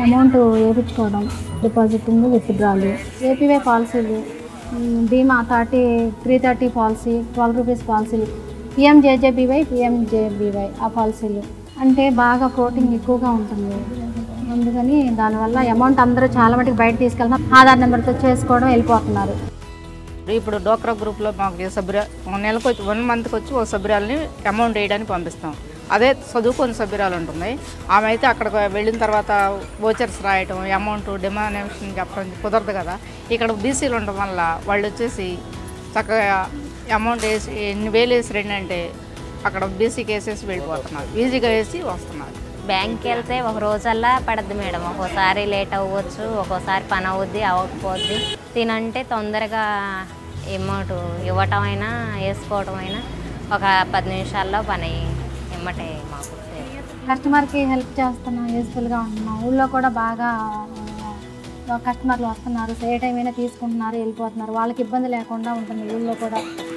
amount వేయించుకోవడం depositing withdrawal APY పాలసీలు um, బీమా thirty three thirty policy twelve rupees పాలసీలు పిఎంజేజేబీవై పిఎంజేబీవై ఆ పాలసీలు అంటే బాగా కోటింగ్ ఎక్కువగా ఉంటుంది అందుకని దానివల్ల అమౌంట్ అందరూ చాలా మటుకు బయట తీసుకెళ్తాం ఆధార్ నెంబర్తో చేసుకోవడం వెళ్ళిపోతున్నారు ఇప్పుడు డోక్రా గ్రూప్లో మాకు సభ్యురా నెలకు వచ్చి వన్ మంత్కి వచ్చి ఒక సభ్యురాలని అమౌంట్ వేయడానికి పంపిస్తాం అదే చదువుకొని సభ్యురాలు ఉంటుంది ఆమె అయితే అక్కడికి వెళ్ళిన తర్వాత వోచర్స్ రాయటం అమౌంట్ డిమానేషన్ చెప్పడం కుదరదు కదా ఇక్కడ బీసీలు ఉండడం వల్ల వాళ్ళు వచ్చేసి చక్కగా అమౌంట్ వేసి ఎన్ని వేలు వేసి రండి అంటే అక్కడ బీసీకి వేసేసి వెళ్ళిపోతున్నారు ఈజీగా వేసి వస్తున్నారు బ్యాంక్కి వెళ్తే ఒక రోజల్లా పడద్ది మేడం ఒక్కోసారి లేట్ అవ్వచ్చు ఒక్కోసారి పని అవుద్ది అవ్వకపోద్ది తినంటే తొందరగా అమౌంట్ ఇవ్వటం అయినా వేసుకోవటం అయినా ఒక పది నిమిషాల్లో పని ఇమ్మటే మాకు కస్టమర్కి హెల్ప్ చేస్తున్నాం యూస్ఫుల్గా ఉంటున్నాం ఊళ్ళో కూడా బాగా ఆ, కస్టమర్లు వస్తున్నారు ఏ టైం అయినా తీసుకుంటున్నారు వెళ్ళిపోతున్నారు వాళ్ళకి ఇబ్బంది లేకుండా ఉంటుంది ఊళ్ళో కూడా